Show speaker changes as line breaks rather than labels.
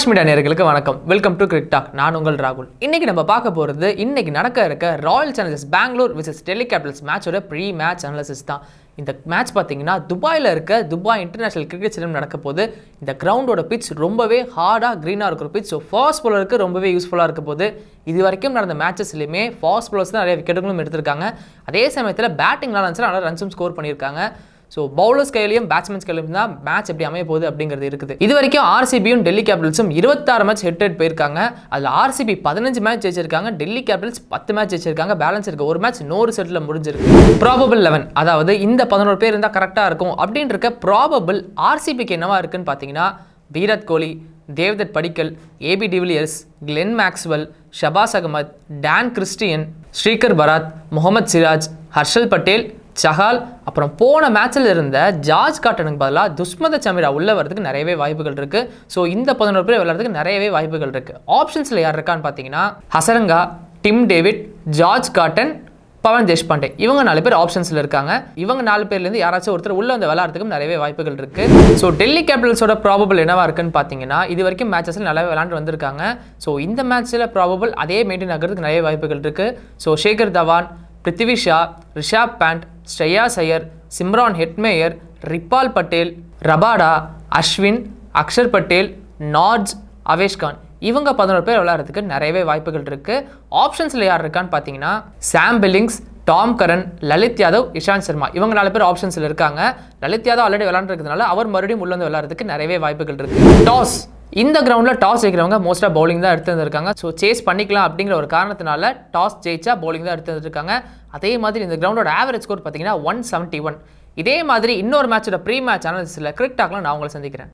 flash media நேர்களுக்கு வணக்கம் welcome to கிரிக் talk நான் உங்கள் ராகுல் இன்னைக்கு நம்ம பார்க்க போகிறது இன்னைக்கு நடக்க இருக்க Royal Challengers Bangalore versus Delhi Capitals மேட்சோட ப்ரீ மேட்ச் அனாலிசிஸ் தான் இந்த மேட்ச் பார்த்தீங்கன்னா துபாயில் இருக்க துபாய் இன்டர்நேஷனல் கிரிக்கெட் ஸ்டேடியம் நடக்க போது இந்த கிரவுண்டோட பிட்ச் ரொம்பவே ஹார்டாக க்ரீனாக இருக்கிற பிட்ச் ஸோ ஃபாஸ்ட் பவுலருக்கு ரொம்பவே யூஸ்ஃபுல்லாக இருக்க போது இது வரைக்கும் நடந்த மேட்சஸ்லையுமே ஃபாஸ்ட் பவுலர்ஸ் தான் நிறைய விக்கெட்டுகளும் எடுத்திருக்காங்க அதே சமயத்தில் பேட்டிங் நல்லா இருந்துச்சு நல்லா ரன்ஸும் ஸ்கோர் பண்ணியிருக்காங்க ஸோ பவுலர்ஸ் கையிலையும் பேட்ஸ்மேன்ஸ் கையிலையும் தான் மேட்ச் எப்படி அமைய போகுது அப்படிங்கிறது இருக்குது இது வரைக்கும் ஆர்சிபியும் டெல்லி கேபிட்டல்ஸும் இருபத்தாறு மேட்ச் ஹெட் ஹெட் போயிருக்காங்க அதில் ஆர்சிபி பதினஞ்சு மேட்ச் ஜெயிச்சிருக்காங்க டெல்லி கேபிட்டல்ஸ் பத்து மேட்ச் ஜெயிச்சிருக்காங்க பேலன்ஸ் இருக்க ஒரு மேட்ச் நூறு செட்டில் முடிஞ்சிருக்கு ப்ராபபிள் லெவன் அதாவது இந்த பதினோரு பேர் இருந்தால் கரெக்டாக இருக்கும் அப்படின்னு இருக்க ப்ராபபிள் ஆர்சிபிக்கு என்னவா இருக்குன்னு பார்த்தீங்கன்னா Virat Kohli Devdutt Padikkal AB de Villiers Glenn Maxwell Shahbaz Ahmed Dan Christian Srikar Bharat Mohammed Siraj Harshal Patel Chahal அப்புறம் போன மேட்ச்சில் இருந்த ஜார்ஜ் காட்டனுக்கு பதிலாக துஷ்மத சமீரா உள்ள வரதுக்கு நிறையவே வாய்ப்புகள் இருக்கு ஸோ இந்த பதினோரு பேர் விளையாடுறதுக்கு நிறையவே வாய்ப்புகள் இருக்கு ஆப்ஷன்ஸில் யார் இருக்கான்னு பார்த்தீங்கன்னா Hasaranga Tim David George Garton Pavan Deshpande இவங்க நாலு பேர் ஆப்ஷன்ஸில் இருக்காங்க இவங்க நாலு பேர்லேருந்து யாராச்சும் ஒருத்தர் உள்ள வந்து விளையாடுறதுக்கும் நிறையவே வாய்ப்புகள் இருக்கு ஸோ டெல்லி கேபிட்டல்ஸோட ப்ராபபிள் என்னவா இருக்குன்னு பார்த்தீங்கன்னா இது வரைக்கும் மேட்சஸில் நல்லா விளையாண்டு வந்திருக்காங்க ஸோ இந்த மேட்ச்சில் ப்ராபபிள் அதே மெயின்டைன் ஆகிறதுக்கு நிறைய வாய்ப்புகள் இருக்கு so Shikhar Dhawan Prithvi Shaw Rishabh Pant Shreyas Iyer Shimron Hetmyer Ripal Patel Rabada Ashwin Axar Patel Nortje Avesh Khan இவங்க பதினோரு பேர் விளையாடுறதுக்கு நிறையவே வாய்ப்புகள் இருக்கு ஆப்ஷன்ஸில் யார் இருக்கான்னு பார்த்தீங்கன்னா Sam Billings Tom Curran Lalit Yadav Ishant Sharma இவங்க நாலு பேர் ஆப்ஷன்ஸில் இருக்காங்க லலித் யாதவ் ஆல்ரெடி விளையாண்டுருக்கிறதுனால அவர் மறுபடியும் உள்ள வந்து விளையாடுறதுக்கு நிறையவே வாய்ப்புகள் இருக்கு டாஸ் இந்த கிரவுண்டில் டாஸ் ஜெயிக்கிறவங்க மோஸ்ட்டாக பவுலிங் தான் எடுத்து வந்திருக்காங்க ஸோ சேஸ் பண்ணிக்கலாம் அப்படிங்கிற ஒரு காரணத்தினால டாஸ் ஜெயிச்சா பவுலிங் தான் எடுத்து வந்திருக்காங்க அதே மாதிரி இந்த கிரவுண்டோட ஆவரேஜ் ஸ்கோர் பார்த்தீங்கன்னா ஒன் செவன்ட்டி ஒன் இதே மாதிரி இன்னொரு மேட்சோட ப்ரீ மேட்ச் அனாலிசிஸில் கிரிக் டாக்ல நான் உங்களை சந்திக்கிறேன்